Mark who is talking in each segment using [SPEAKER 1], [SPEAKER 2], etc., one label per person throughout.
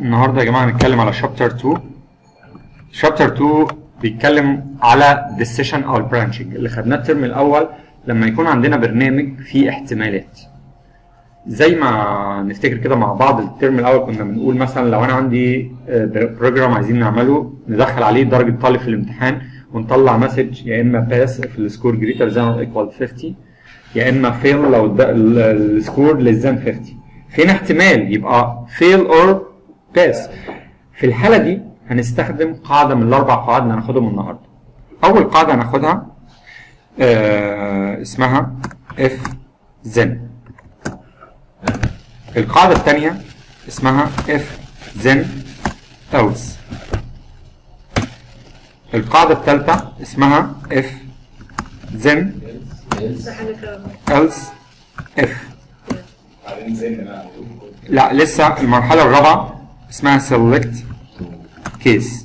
[SPEAKER 1] النهارده يا جماعه هنتكلم على شابتر 2 شابتر 2 بيتكلم على decision او البرانشنج اللي خدناه الترم الاول لما يكون عندنا برنامج فيه احتمالات زي ما نفتكر كده مع بعض الترم الاول كنا بنقول مثلا لو انا عندي بروجرام عايزين نعمله ندخل عليه درجه طالب في الامتحان ونطلع مسج يا اما باس في السكور جريتر ذان اور ايكوال 50 يا اما فيل لو السكور ليس ذان 50 فين احتمال يبقى فيل اور باس في الحاله دي هنستخدم قاعده من الاربع قواعد اللي هناخدهم النهارده اول قاعده هناخدها آه اسمها اف زن القاعده الثانيه اسمها اف زن else القاعده الثالثه اسمها اف زن else اف لا لسه المرحله الرابعه اسمها select case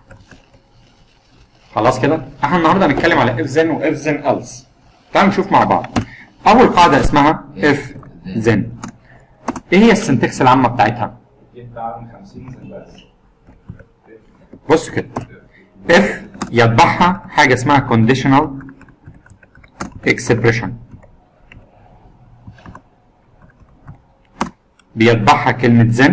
[SPEAKER 1] خلاص كده احنا النهارده هنتكلم على if then و if then else تعالوا نشوف مع بعض اول قاعده اسمها if then ايه هي السنتكس العامه بتاعتها بص كده if يتبعها حاجه اسمها conditional expression بيتبعها كلمه then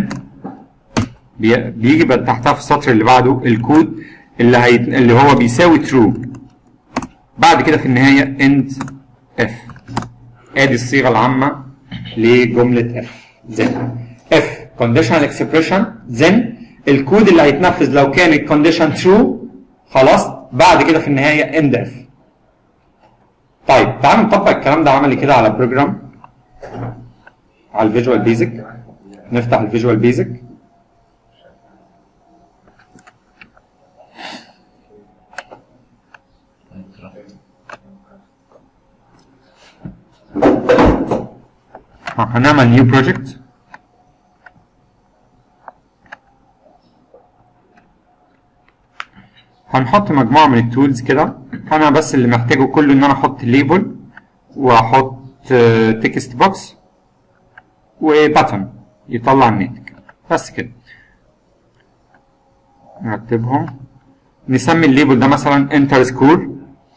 [SPEAKER 1] بيجي تحتها في السطر اللي بعده الكود اللي هي اللي هو بيساوي true بعد كده في النهايه end f ادي الصيغه العامه لجمله f then f conditional expression then الكود اللي هيتنفذ لو كان الكونديشن true خلاص بعد كده في النهايه end f طيب تعالوا نطبق الكلام ده عملي كده على بروجرام على الفيجوال بيزك نفتح الفيجوال بيزك هنعمل نيو بروجكت هنحط مجموعة من التولز كده انا بس اللي محتاجه كله ان انا احط ليبل واحط تكست بوكس وباتن يطلع الناتج بس كده نرتبهم نسمي الليبل ده مثلا انتر سكور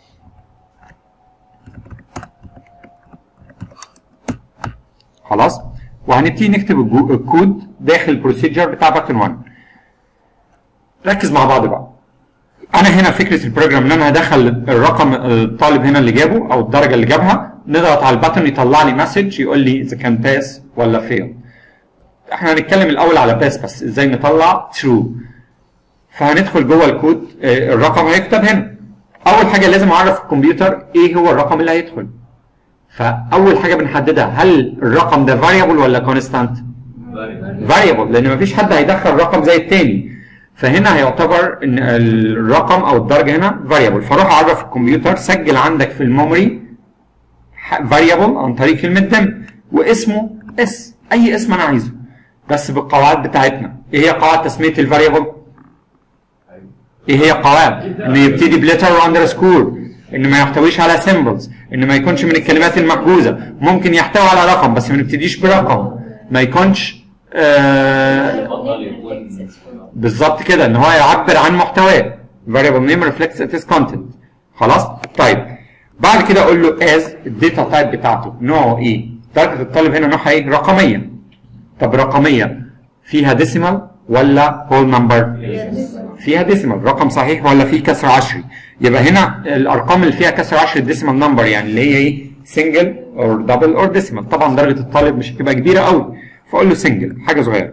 [SPEAKER 1] خلاص وهنبتدي نكتب الكود داخل البروسيجر بتاع باتن 1 ركز مع بعض بقى انا هنا فكره البروجرام ان انا هدخل الرقم الطالب هنا اللي جابه او الدرجه اللي جابها نضغط على الباتن يطلع لي مسج يقول لي اذا كان باس ولا فيل احنا هنتكلم الاول على باس بس ازاي نطلع ترو فهندخل جوه الكود الرقم هيكتب هنا اول حاجه لازم اعرف الكمبيوتر ايه هو الرقم اللي هيدخل فاول حاجه بنحددها هل الرقم ده فاريبل ولا كونستانت فاريبل لان مفيش حد هيدخل رقم زي التاني فهنا هيعتبر ان الرقم او الدرجه هنا فاريبل فروح اعرف الكمبيوتر سجل عندك في الميموري فاريبل عن طريق كلمه دم واسمه اس اي اسم انا عايزه بس بالقواعد بتاعتنا ايه هي قواعد تسميه الفاريبل ايه هي قواعد انه يبتدي بليتر واندرسكور ان ما يحتويش على سيمبلز ان ما يكونش من الكلمات المحجوزه ممكن يحتوي على رقم بس ما نبتديش برقم ما يكونش آه بالظبط كده ان هو يعبر عن محتواه variable name reflects its content خلاص طيب بعد كده اقول له as الداتا تايب بتاعته نوعه ايه درجه الطالب هنا نوعها ايه رقميه طب رقميه فيها ديسيمال ولا هول نمبر فيها ديسيمال رقم صحيح ولا فيه كسر عشري يبقى هنا الارقام اللي فيها كسر عشري الديسيمال نمبر يعني اللي هي ايه سنجل اور دبل اور ديسيمال طبعا درجه الطالب مش هتبقى كبيره قوي فاقول له سنجل حاجه صغيره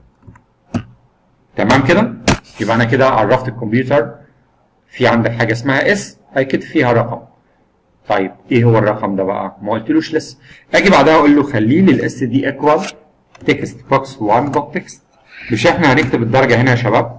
[SPEAKER 1] تمام كده يبقى انا كده عرفت الكمبيوتر في عندك حاجه اسمها اس هيكتب فيها رقم طيب ايه هو الرقم ده بقى ما قلتلوش لسه اجي بعدها اقول له خليه لي الاس دي ايكوال تكست بوكس 1 دوت تكست مش احنا هنكتب الدرجه هنا يا شباب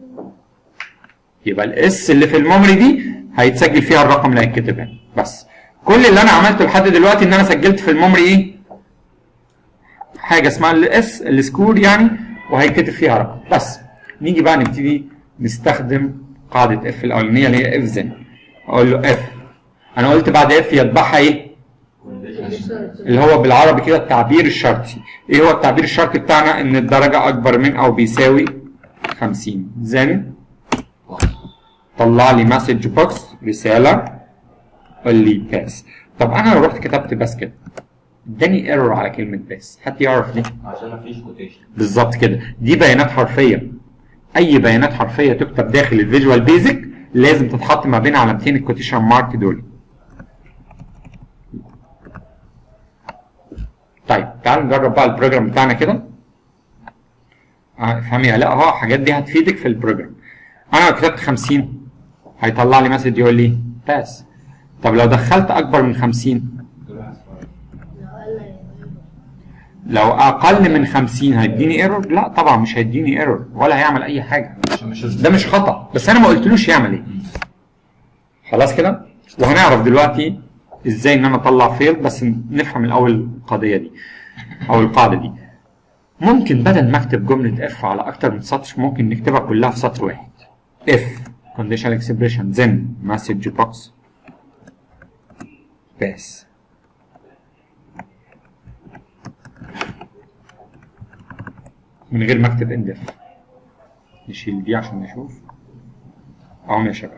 [SPEAKER 1] يبقى الاس اللي في الميموري دي هيتسجل فيها الرقم اللي هيتكتب هنا بس كل اللي انا عملته لحد دلوقتي ان انا سجلت في الميموري ايه حاجه اسمها الاس السكور يعني وهيتكتب فيها رقم بس نيجي بقى نبتدي نستخدم قاعده اف الاولانيه اللي هي اف زن اقول له اف انا قلت بعد اف يتبعها ايه اللي هو بالعربي كده التعبير الشرطي ايه هو التعبير الشرطي بتاعنا ان الدرجة اكبر من او بيساوي 50 زن طلع لي مسج بوكس رسالة قال لي باس طب انا لو رحت كتبت بس كده اداني ايرور على كلمة باس حد يعرف ليه
[SPEAKER 2] عشان مفيش كوتيشن
[SPEAKER 1] بالظبط كده دي بيانات حرفيه اي بيانات حرفيه تكتب داخل الفيجوال بيزك لازم تتحط ما بين علامتين الكوتيشن مارك دول طيب تعال نجرب بقى البروجرام بتاعنا كده آه، افهمي يا لا اهو الحاجات دي هتفيدك في البروجرام انا لو كتبت 50 هيطلع لي مسج يقول لي باس طب لو دخلت اكبر من 50 لو اقل من 50 هيديني ايرور لا طبعا مش هيديني ايرور ولا هيعمل اي حاجه
[SPEAKER 2] عشان مش
[SPEAKER 1] ده مش خطا بس انا ما قلتلوش يعمل ايه خلاص كده وهنعرف دلوقتي ازاي ان انا اطلع فيل بس نفهم الاول القضيه دي او القاعده دي ممكن بدل ما اكتب جمله اف على اكتر من سطر ممكن نكتبها كلها في سطر واحد اف conditional expression then message box بس من غير ما اكتب اندف نشيل دي عشان نشوف اهو يا شباب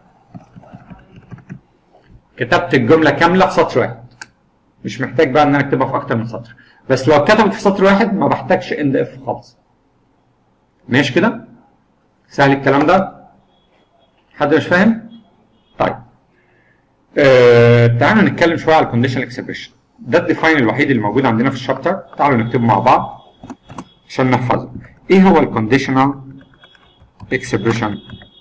[SPEAKER 1] كتبت الجمله كامله في سطر واحد مش محتاج بقى ان انا اكتبها في اكتر من سطر بس لو اتكتبت في سطر واحد ما بحتاجش اند اف خالص ماشي كده سهل الكلام ده حد مش فاهم طيب آه تعالوا نتكلم شويه على الكونديشنال اكسبريشن ده الديفاين الوحيد اللي موجود عندنا في الشابتر تعالوا نكتبه مع بعض عشان نحفظه ايه هو الكونديشنال اكسبريشن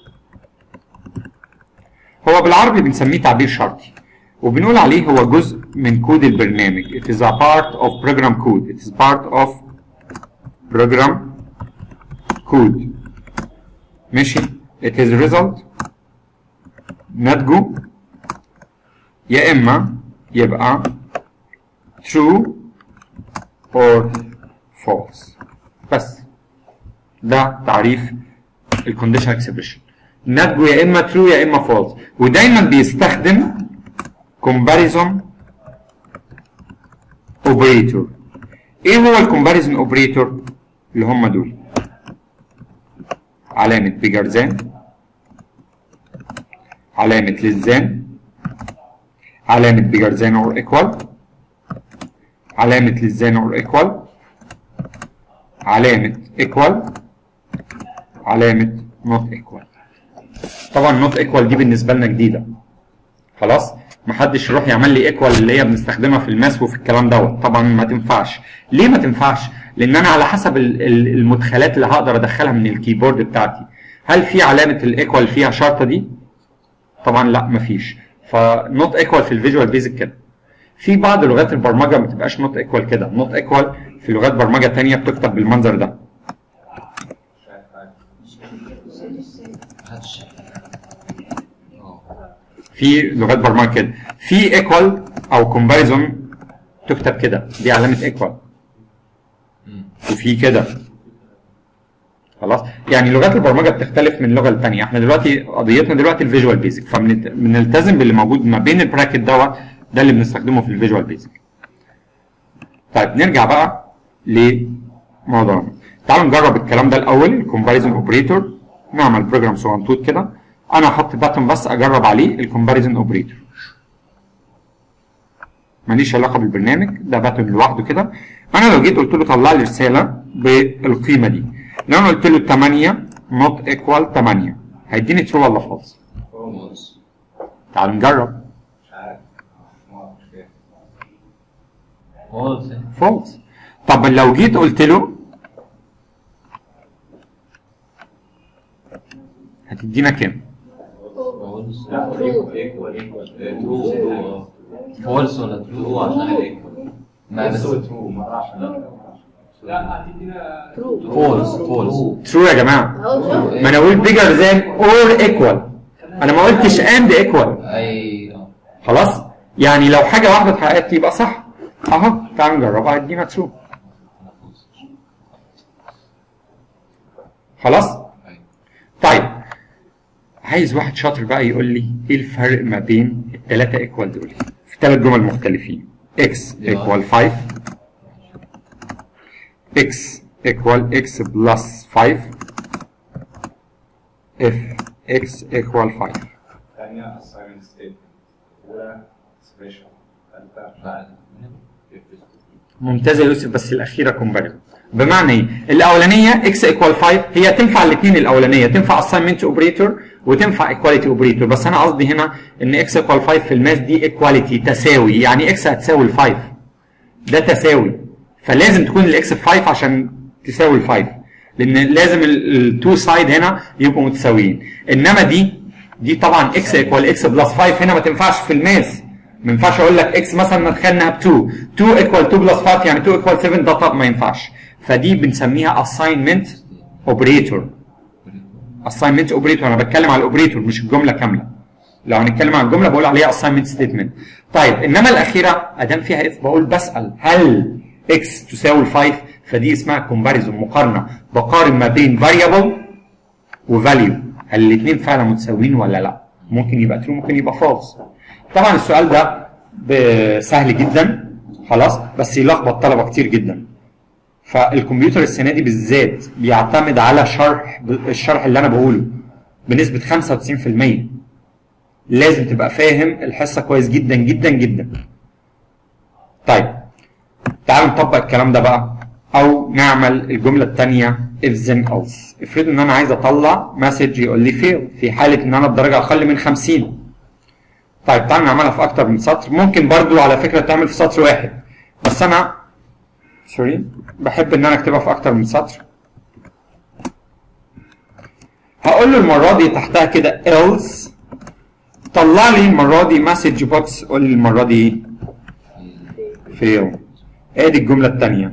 [SPEAKER 1] هو بالعربي بنسميه تعبير شرطي وبنقول عليه هو جزء من كود البرنامج it is a part of program code it is part of program code ماشي it is result ناتجه يا اما يبقى true or false بس ده تعريف الكونديشن اكسبريشن ناتجه يا اما ترو يا اما فولس ودايما بيستخدم كومباريزون اوبريتور ايه هو الكومباريزون اوبريتور اللي هم دول علامة بيجر ذان علامة للذان علامة بيجر ذان اور ايكوال علامة للذان اور ايكوال علامة ايكوال علامة نوت ايكوال طبعا نوت ايكوال دي بالنسبة لنا جديدة خلاص محدش يروح يعمل لي ايكوال اللي هي بنستخدمها في الماس وفي الكلام دوت طبعا ما تنفعش ليه ما تنفعش لان انا على حسب ال- ال- المدخلات اللي هقدر ادخلها من الكيبورد بتاعتي هل في علامة الايكوال فيها شرطة دي طبعا لا مفيش فنوت ايكوال في الفيجوال بيزك كده في بعض لغات البرمجه ما تبقاش نوت ايكوال كده نوت ايكوال في لغات برمجه تانية بتكتب بالمنظر ده
[SPEAKER 2] محدش اه
[SPEAKER 1] في لغات برمجه كده في ايكوال او كومباريزون تكتب كده دي علامه ايكوال وفي كده خلاص يعني لغات البرمجه بتختلف من لغه لتانية احنا دلوقتي قضيتنا دلوقتي الفيجوال بيزك فبنلتزم باللي موجود ما بين البراكت دوت ده اللي بنستخدمه في الفيجوال بيزك طيب نرجع بقى لموضوعنا تعالوا نجرب الكلام ده الاول الكومباريزون اوبريتور نعمل بروجرام صغنطوط كده انا هحط باتن بس اجرب عليه الكومباريزون اوبريتور ماليش علاقه بالبرنامج ده باتن لوحده كده انا لو جيت قلت له طلع لي رساله بالقيمه دي لو انا قلت له 8 نوت ايكوال 8 هيديني ترو ولا فالس
[SPEAKER 2] فولس
[SPEAKER 1] تعالوا نجرب
[SPEAKER 2] مش عارف ما مش فاهم فولس
[SPEAKER 1] فولس طب لو جيت قلت له هتدينا كام
[SPEAKER 2] فولس لا ايكوال ايكوال ايكوال ترو فولس ولا ترو عشان الايكوال ما بس ترو ما راحش فولس فولس
[SPEAKER 1] ترو يا جماعه
[SPEAKER 3] اهو شوف
[SPEAKER 1] ما انا اقول بيجر ذان اور ايكوال انا ما قلتش اند ايكوال
[SPEAKER 2] اي اه
[SPEAKER 1] خلاص يعني لو حاجه واحده اتحققت يبقى صح اهو تعال نجربها هتدينا ترو خلاص
[SPEAKER 2] أيوة.
[SPEAKER 1] طيب عايز واحد شاطر بقى يقول لي ايه الفرق ما بين الثلاثه ايكوال دول في ثلاث جمل مختلفين x equal 5 x equal x plus 5 if x equal 5
[SPEAKER 3] ثانية assignment statement أولى expression ثالثة
[SPEAKER 2] بعد
[SPEAKER 1] ممتازه يا يوسف بس الاخيره كومباريزون بمعنى ايه؟ الاولانيه اكس ايكوال 5 هي تنفع الاثنين الاولانيه تنفع اساينمنت اوبريتور وتنفع ايكواليتي اوبريتور بس انا قصدي هنا ان اكس ايكوال 5 في الماس دي ايكواليتي تساوي يعني اكس هتساوي ال 5 ده تساوي فلازم تكون الاكس ب 5 عشان تساوي ال 5 لان لازم التو سايد هنا يبقوا متساويين انما دي دي طبعا اكس ايكوال اكس بلس 5 هنا ما تنفعش في الماس ما ينفعش اقول لك اكس مثلا ندخلنا ب 2 2 ايكوال 2 بلس 5 يعني 2 ايكوال 7 ده طب ما ينفعش فدي بنسميها assignment operator assignment operator انا بتكلم على الاوبريتور مش الجمله كامله لو هنتكلم على الجمله بقول عليها assignment statement طيب انما الاخيره ادام فيها اف بقول بسال هل اكس تساوي 5 فدي اسمها كومباريزون مقارنه بقارن ما بين variable وفاليو هل الاثنين فعلا متساويين ولا لا ممكن يبقى ترو ممكن يبقى فالس طبعا السؤال ده ب- سهل جدا خلاص بس يلخبط طلبه كتير جدا فالكمبيوتر السنه دي بالذات بيعتمد على شرح الشرح اللي انا بقوله بنسبه 95% لازم تبقى فاهم الحصه كويس جدا جدا جدا طيب تعالوا نطبق الكلام ده بقى او نعمل الجمله الثانيه if then else افرضوا ان انا عايز اطلع مسج يقول لي fail في حاله ان انا بدرجه اقل من 50 طيب تعالوا نعملها في اكتر من سطر ممكن برضو على فكره تعمل في سطر واحد بس انا سوري بحب ان انا اكتبها في اكتر من سطر هقول له المره دي تحتها كده else طلع لي المره دي مسج بوكس قول لي المره دي fail ادي الجمله الثانيه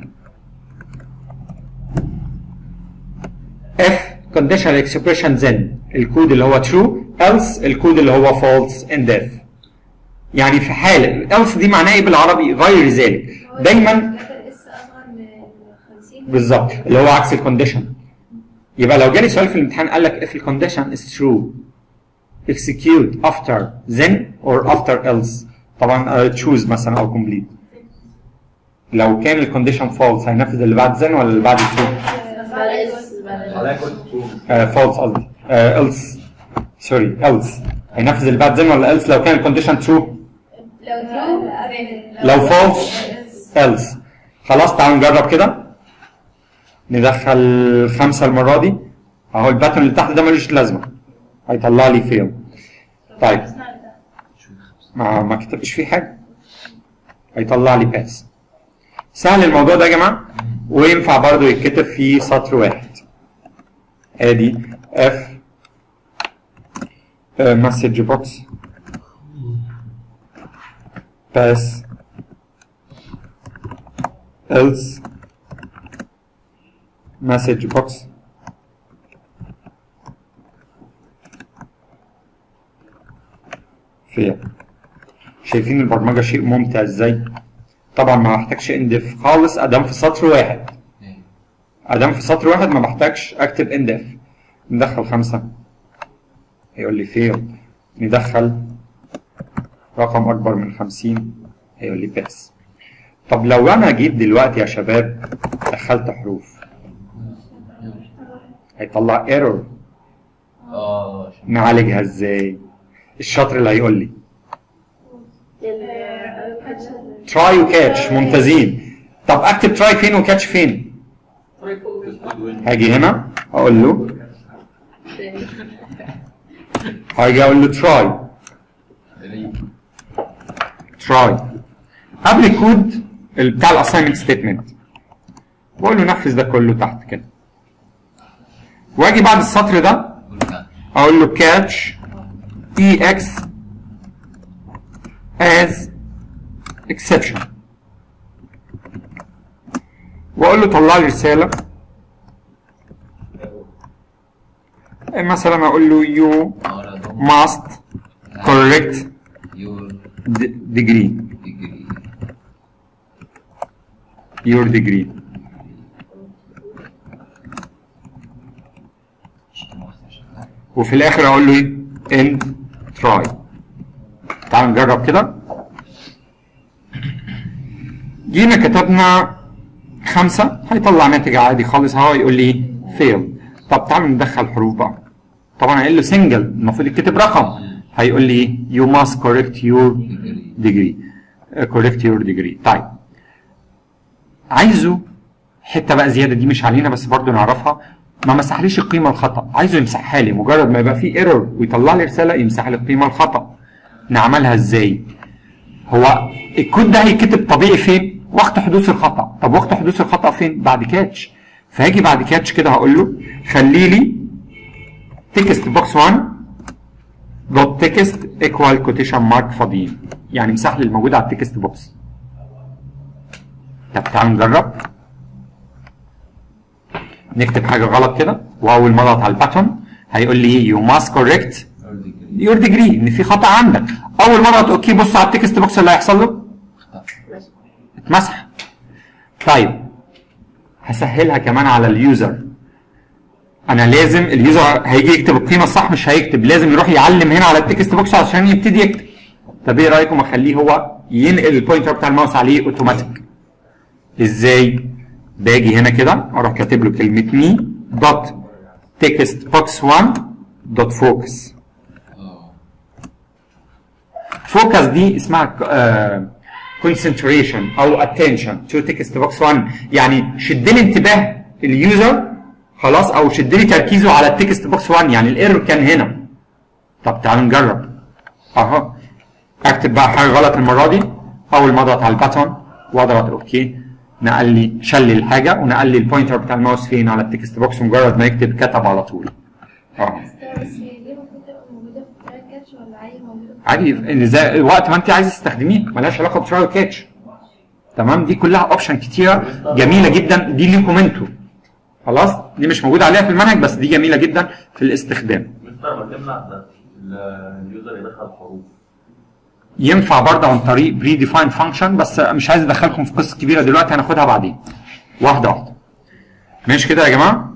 [SPEAKER 1] if conditional expression then الكود اللي هو true else الكود اللي هو false and if يعني في حالة else دي معناها ايه بالعربي غير ذلك دايما
[SPEAKER 4] لسه اصغر من 50
[SPEAKER 1] بالظبط اللي هو عكس الكونديشن يبقى لو جالي سؤال في الامتحان قال لك if الكونديشن is true execute after then or after else طبعا uh, choose مثلا او complete لو كان الكونديشن false هينفذ اللي بعد then ولا اللي بعد true
[SPEAKER 3] عليها كنت تشوف
[SPEAKER 1] فولس قصدي else سوري else هينفذ اللي بعد then ولا else لو كان الكونديشن true
[SPEAKER 4] لو ترو
[SPEAKER 1] لو false else خلاص تعالوا نجرب كده ندخل خمسة المرة دي اهو الباترن اللي تحت ده ملوش لازمة هيطلع لي فيل طيب ما ما كتبش فيه حاجة هيطلع لي باس سهل الموضوع ده يا جماعة وينفع برضو يتكتب في سطر واحد ادي اف مسج بوكس باس else message box فيها شايفين البرمجة شيء ممتع ازاي طبعا ما محتاجش اندف خالص ادام في سطر واحد ادام في سطر واحد ما بحتاجش اكتب اندف ندخل خمسة هيقول لي فيل ندخل رقم اكبر من خمسين هيقول لي باس طب لو انا جيت دلوقتي يا شباب دخلت حروف هيطلع ايرور
[SPEAKER 2] اه
[SPEAKER 1] نعالجها ازاي الشاطر اللي هيقول لي تراي وكاتش ممتازين طب اكتب تراي فين وكاتش فين هاجي هنا اقول له هاجي اقول له تراي تراي قبل الكود ال- بتاع الاساينمنت ستيتمنت بقول له نفذ ده كله تحت كده واجي بعد السطر ده اقول له catch ex as exception واقول له طلع لي رساله مثلا اقول له you must correct
[SPEAKER 2] your
[SPEAKER 1] d- degree
[SPEAKER 2] degree
[SPEAKER 1] your degree وفي الاخر اقول له ايه end try تعال نجرب كده جينا كتبنا خمسة هيطلع ناتج عادي خالص اهو يقول لي فيل طب تعالوا ندخل حروف بقى طبعا هيقول له سنجل المفروض يتكتب رقم هيقول لي you must correct your degree Uh, correct your degree طيب عايزه حته بقى زياده دي مش علينا بس برضو نعرفها ما مسحليش القيمه الخطا عايزه يمسحها لي مجرد ما يبقى في ايرور ويطلع لي رساله يمسح لي القيمه الخطا نعملها ازاي هو الكود ده هيتكتب طبيعي فين وقت حدوث الخطا طب وقت حدوث الخطا فين بعد كاتش فهاجي بعد كاتش كده هقول له خلي لي تكست بوكس 1 دوت تكست ايكوال كوتيشن مارك فاضيين يعني امسح لي الموجود على التكست بوكس طب تعالوا نجرب نكتب حاجه غلط كده واول ما اضغط على الباتون هيقول لي يو ماست كوريكت يور ديجري ان في خطا عندك اول ما اضغط اوكي بص على التكست بوكس اللي هيحصل له اتمسح طيب هسهلها كمان على اليوزر انا لازم اليوزر هيجي يكتب القيمه الصح مش هيكتب لازم يروح يعلم هنا على التكست بوكس عشان يبتدي يكتب طب ايه رايكم اخليه هو ينقل البوينتر بتاع الماوس عليه اوتوماتيك ازاي باجي هنا كده اروح كاتب له كلمه مي دوت تكست بوكس 1 دوت فوكس فوكس دي اسمها كونسنتريشن او اتنشن تو تكست بوكس 1 يعني شد لي انتباه اليوزر خلاص او شد لي تركيزه على التكست بوكس 1 يعني الايرور كان هنا طب تعالوا نجرب اهو اكتب بقى حاجه غلط المره دي اول ما اضغط على الباتون واضغط اوكي نقل لي شل لي الحاجه ونقل لي البوينتر بتاع الماوس فين على التكست بوكس مجرد ما يكتب كتب على طول اه
[SPEAKER 4] بس هي دي المفروض تبقى موجودة في تراك كاتش ولا عادي موجودة في
[SPEAKER 1] عادي ان زي وقت ما انت عايز تستخدميه ملهاش علاقه بتراي كاتش تمام دي كلها اوبشن كتيره جميله جدا دي ليكم انتوا خلاص دي مش موجوده عليها في المنهج بس دي جميله جدا في الاستخدام
[SPEAKER 5] مستر ما تمنع ده ال- اليوزر يدخل حروف
[SPEAKER 1] ينفع برضه عن طريق بري ديفاين فانكشن بس مش عايز ادخلكم في قصه كبيره دلوقتي هناخدها بعدين واحده واحده ماشي كده يا جماعه